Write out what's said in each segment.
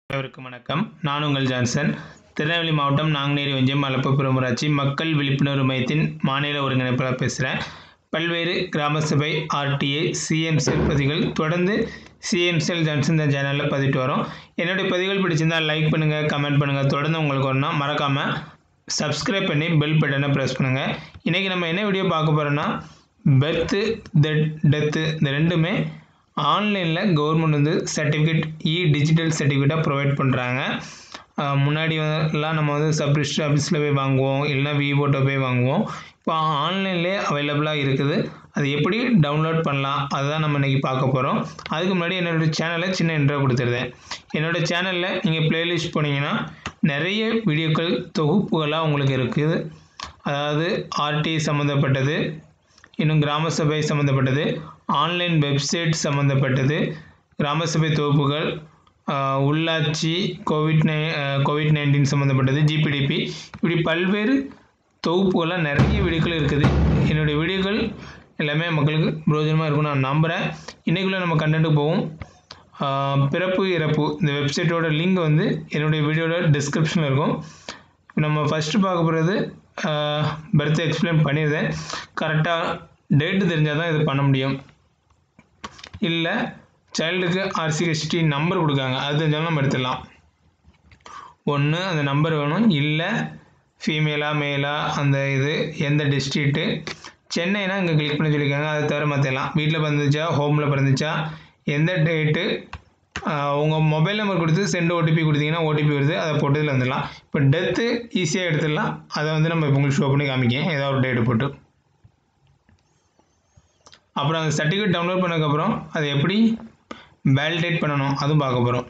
அனைவருக்கும் வணக்கம் நான் உங்கள் ஜான்சன் திருநெல்வேலி மாவட்டம் நாங்குநேரி ஒன்றியம் மலப்புப்புறம் ஊராட்சி மக்கள் விழிப்புணர்வு மையத்தின் மாநில ஒருங்கிணைப்பாளர் பேசுகிறேன் பல்வேறு கிராம சபை ஆர்டிஏ சிஎம்செல் பதிவுகள் தொடர்ந்து சிஎம்செல் ஜான்சன் இந்த சேனலில் பதிவிட்டு வரோம் என்னுடைய பதிவுகள் பிடிச்சிருந்தால் லைக் பண்ணுங்கள் கமெண்ட் பண்ணுங்கள் தொடர்ந்து உங்களுக்கு ஒன்றா மறக்காமல் சப்ஸ்கிரைப் பண்ணி பெல் பட்டனை ப்ரெஸ் பண்ணுங்கள் இன்றைக்கி நம்ம என்ன வீடியோ பார்க்க போகிறோன்னா பெர்த்து டெத்து இந்த ரெண்டுமே ஆன்லைனில் கவர்மெண்ட் வந்து சர்டிஃபிகேட் இ டிஜிட்டல் சர்டிஃபிகேட்டாக ப்ரொவைட் பண்ணுறாங்க முன்னாடி எல்லாம் நம்ம வந்து சப் ரிஜிஸ்டர் ஆஃபீஸில் போய் வாங்குவோம் இல்லைனா விவோட்டோ போய் வாங்குவோம் இப்போ ஆன்லைன்லேயே அவைலபிளாக இருக்குது அது எப்படி டவுன்லோட் பண்ணலாம் அதுதான் நம்ம இன்றைக்கி பார்க்க போகிறோம் அதுக்கு முன்னாடி என்னோடய சேனலை சின்ன இன்ட்ரோ கொடுத்துருந்தேன் என்னோடய சேனலில் நீங்கள் ப்ளேலிஸ்ட் போனீங்கன்னா நிறைய வீடியோக்கள் தொகுப்புகளாக உங்களுக்கு இருக்குது அதாவது ஆர்டி சம்மந்தப்பட்டது இன்னும் கிராம சபை சம்மந்தப்பட்டது ஆன்லைன் வெப்சைட் சம்மந்தப்பட்டது கிராம சபை தொகுப்புகள் ஆஹ், உள்ளாட்சி கோவிட் நை கோவிட் நைன்டீன் சம்மந்தப்பட்டது ஜிபிடிபி இப்படி பல்வேறு தொகுப்புகளாக நிறைய வீடியோக்கள் இருக்குது என்னுடைய வீடியோக்கள் எல்லாமே மக்களுக்கு பிரயோஜனமாக இருக்கும்னு நான் நம்புகிறேன் இன்றைக்குள்ளே நம்ம கண்டென்ட்டுக்கு போவோம் ஆஹ், பிறப்பு இறப்பு இந்த வெப்சைட்டோட லிங்க் வந்து என்னுடைய வீடியோட டிஸ்கிரிப்ஷனில் இருக்கும் இப்போ நம்ம ஃபஸ்ட்டு பார்க்க போகிறது பர்த் எக்ஸ்பிளைன் பண்ணியிருந்தேன் கரெக்டாக டேட்டு தெரிஞ்சால் தான் இது பண்ண முடியும் இல்லை சைல்டுக்கு ஆர்சிஎஸ்டி நம்பர் கொடுக்காங்க அது தெரிஞ்சாலும் நம்ம எடுத்துடலாம் ஒன்று அந்த நம்பர் வேணும் இல்லை ஃபீமேலா மேலா அந்த இது எந்த டிஸ்ட்ரிக்ட்டு சென்னைனா இங்கே கிளிக் பண்ணி சொல்லியிருக்காங்க அதை தவிர மற்றெல்லாம் வீட்டில் பிறந்துச்சா ஹோமில் பிறந்துச்சா எந்த டேட்டு உங்கள் மொபைல் நம்பர் கொடுத்து சென்ட் ஓடிபி கொடுத்தீங்கன்னா ஓடிபி வருது அதை போட்டு இதில் வந்துடலாம் இப்போ டெத்து ஈஸியாக எடுத்துடலாம் அதை வந்து நம்ம இப்போ உங்களுக்கு ஷோ பண்ணி காமிக்கேன் ஏதாவது ஒரு டேட்டு போட்டு அப்புறம் அந்த சர்டிஃபிகேட் டவுன்லோட் பண்ணதுக்கப்புறம் அதை எப்படி வேலிடேட் பண்ணணும் அதுவும் பார்க்க போகிறோம்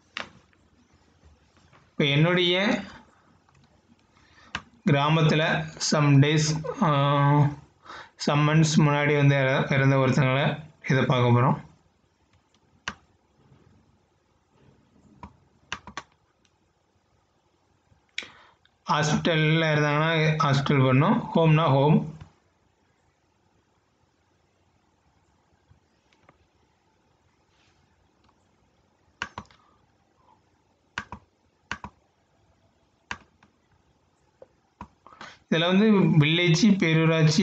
இப்போ என்னுடைய கிராமத்தில் சம் டேஸ் சம் மந்த்ஸ் முன்னாடி வந்து இற- இறந்த ஒருத்தங்களை இதை பார்க்க போகிறோம் ஹாஸ்பிட்டலில் இருந்தாங்கன்னா ஹாஸ்பிட்டல் பண்ணணும் ஹோம்னா ஹோம் இதில் வந்து வில்லேஜ் பேரூராட்சி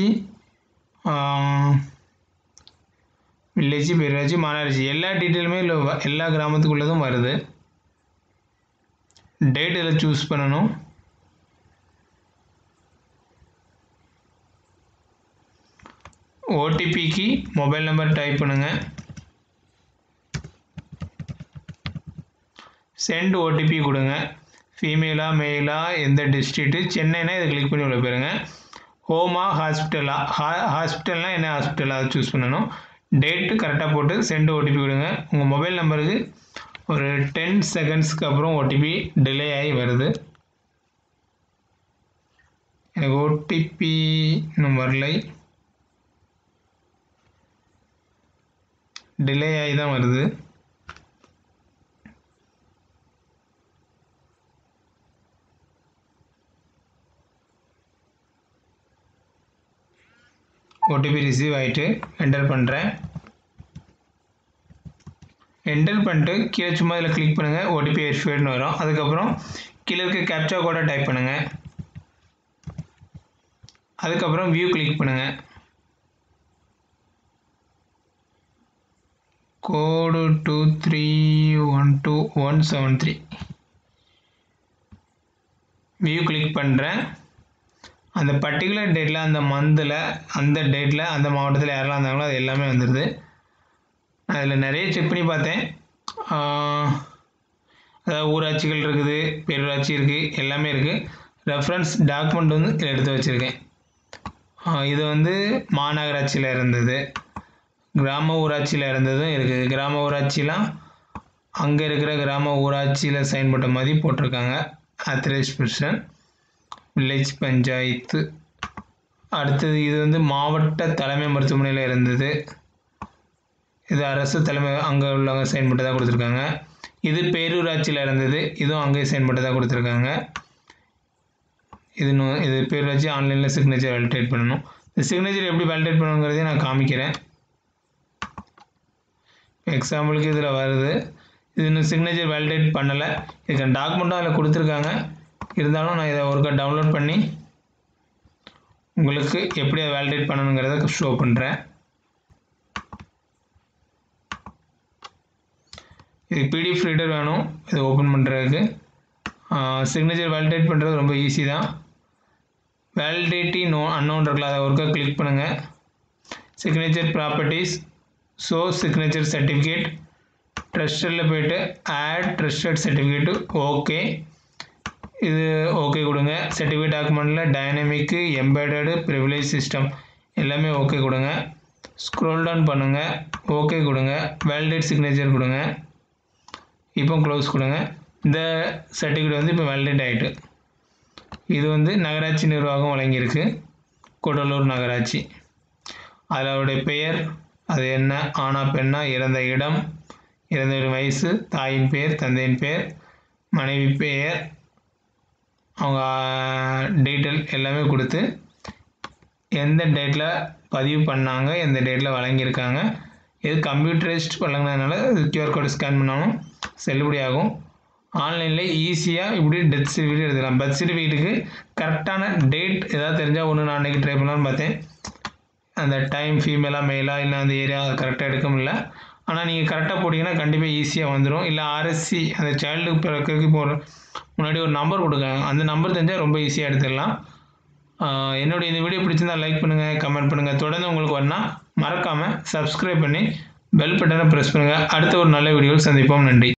வில்லேஜ் பேரூராட்சி மாநகராட்சி எல்லா டீட்டெயிலுமே இல்லை எல்லா கிராமத்துக்குள்ளதும் வருது டேட் இதில் சூஸ் பண்ணணும் ஓடிபிக்கு மொபைல் நம்பர் டைப் பண்ணுங்கள் சென்ட் ஓடிபி கொடுங்க ஃபீமேலா மேலா எந்த டிஸ்ட்ரிக்ட்டு சென்னைனா இதை கிளிக் பண்ணி உள்ள போயிருங்க ஹோமா ஹாஸ்பிட்டலா ஹா ஹாஸ்பிட்டல்னால் என்ன ஹாஸ்பிட்டலா அதை சூஸ் பண்ணணும் டேட்டு கரெக்டாக போட்டு சென்ட் ஓடிபி கொடுங்க உங்கள் மொபைல் நம்பருக்கு ஒரு டென் செகண்ட்ஸ்க்கு அப்புறம் ஓடிபி டிலே ஆகி வருது எனக்கு ஓடிபி இன்னும் வரலை டிலே ஆகி தான் வருது ஓடிபி ரிசீவ் ஆகிட்டு என்டர் பண்ணுறேன் என்டர் பண்ணிட்டு கீழே சும்மா இதில் கிளிக் பண்ணுங்கள் ஓடிபி வெரிஃபைடுன்னு வரும் அதுக்கப்புறம் கீழே இருக்க கேப்சா கோடை டைப் பண்ணுங்கள் அதுக்கப்புறம் வியூ கிளிக் பண்ணுங்கள் code two three one two one seven three view click பண்ணுறேன் அந்த பர்டிகுலர் டேட்டில் அந்த மந்தில் அந்த டேட்டில் அந்த மாவட்டத்தில் யாரெல்லாம் இருந்தாங்களோ அது எல்லாமே வந்துடுது அதில் நிறைய செக் பண்ணி பார்த்தேன் ஆஹ், அதாவது ஊராட்சிகள் இருக்குது பேரூராட்சி இருக்குது எல்லாமே இருக்குது ரெஃபரன்ஸ் டாக்குமெண்ட் வந்து இதில் எடுத்து வச்சுருக்கேன் இது வந்து மாநகராட்சியில் இருந்தது கிராம ஊராட்சியில் இருந்ததும் இருக்குது கிராம ஊராட்சிலாம் அங்கே இருக்கிற கிராம ஊராட்சியில் சைன் பண்ண மாதிரி போட்டிருக்காங்க அத்தரைஸ் பர்சன் வில்லேஜ் பஞ்சாயத்து அடுத்தது இது வந்து மாவட்ட தலைமை மருத்துவமனையில் இருந்தது இது அரசு தலைமை அங்கே உள்ளவங்க சைன் பண்ணி தான் கொடுத்துருக்காங்க இது பேரூராட்சியில் இருந்தது இதுவும் அங்கேயே சைன் பண்ணி தான் கொடுத்துருக்காங்க இது நோ- இது பேரூராட்சி ஆன்லைனில் சிக்னேச்சர் வேலிடேட் பண்ணணும் இந்த சிக்னேச்சர் எப்படி வேலிடேட் பண்ணணுங்கிறதையும் நான் காமிக்கிறேன் எக்ஸாம்பிளுக்கு இதில் வருது இது இன்னும் சிக்னேச்சர் வேலிடேட் பண்ணலை இதுக்கான டாக்குமெண்ட்டும் அதில் கொடுத்துருக்காங்க இருந்தாலும் நான் இதை ஒருக்கா டவுன்லோட் பண்ணி உங்களுக்கு எப்படி அதை வேலிடேட் பண்ணணுங்கிறத ஷோ பண்ணுறேன் இது பிடிஎஃப் ரீடர் வேணும் இது ஓப்பன் பண்ணுறதுக்கு சிக்னேச்சர் வேலிடேட் பண்ணுறது ரொம்ப ஈஸி தான் வேலிடேட்டி நோ அன்னோன் இருக்குல்ல அதை ஒருக்கா கிளிக் பண்ணுங்கள் signature properties show signature certificate ட்ரஸ்டரில் போயிட்டு ஆட் ட்ரஸ்டட் சர்டிஃபிகேட்டு ஓகே இது ஓகே கொடுங்க சர்டிஃபிகேட் டாக்குமெண்ட்டில் டைனமிக்கு எம்பெடடு ப்ரிவிலேஜ் சிஸ்டம் எல்லாமே ஓகே கொடுங்க ஸ்க்ரோல் டவுன் பண்ணுங்கள் ஓகே கொடுங்க வேலிடேட் சிக்னேச்சர் கொடுங்க இப்போ க்ளோஸ் கொடுங்க இந்த சர்டிஃபிகேட் வந்து இப்போ வேலிடேட் ஆகிட்டு இது வந்து நகராட்சி நிர்வாகம் வழங்கியிருக்கு கூடலூர் நகராட்சி அதில் அவருடைய பெயர் அது என்ன ஆனா பெண்ணா இறந்த இடம் இறந்தவரின் வயசு தாயின் பெயர் தந்தையின் பெயர் மனைவி பெயர் அவங்க டீட்டெயில் எல்லாமே கொடுத்து எந்த டேட்டில் பதிவு பண்ணாங்க எந்த டேட்டில் வழங்கியிருக்காங்க இது கம்ப்யூட்டரைஸ்ட் வழங்கினதுனால இது கியூஆர் கோடு ஸ்கேன் பண்ணாலும் செல்லுபடி ஆகும் ஆன்லைனில் ஈஸியாக இப்படி டெத் சர்டிஃபிகேட் எடுத்துக்கலாம் பர்த் சர்டிஃபிகேட்டுக்கு கரெக்டான டேட் ஏதாவது தெரிஞ்சால் ஒன்று நான் அன்றைக்கி ட்ரை பண்ணலான்னு பார்த்தேன் அந்த டைம் ஃபீமேலாக மேலாக இல்லை அந்த ஏரியா கரெக்டாக எடுக்க முடியல ஆனால் நீங்கள் கரெக்டாக போட்டிங்கன்னா கண்டிப்பாக ஈஸியாக வந்துடும் இல்லை ஆர்எஸ்சி அந்த சைல்டுக்கு பிறக்கிறதுக்கு போகிற முன்னாடி ஒரு நம்பர் கொடுங்க அந்த நம்பர் தெரிஞ்சால் ரொம்ப ஈஸியாக எடுத்துடலாம் என்னுடைய இந்த வீடியோ பிடிச்சிருந்தால் லைக் பண்ணுங்கள் கமெண்ட் பண்ணுங்கள் தொடர்ந்து உங்களுக்கு வரனா மறக்காமல் சப்ஸ்கிரைப் பண்ணி பெல் பட்டனை ப்ரெஸ் பண்ணுங்கள் அடுத்த ஒரு நல்ல வீடியோவில் சந்திப்போம் நன்றி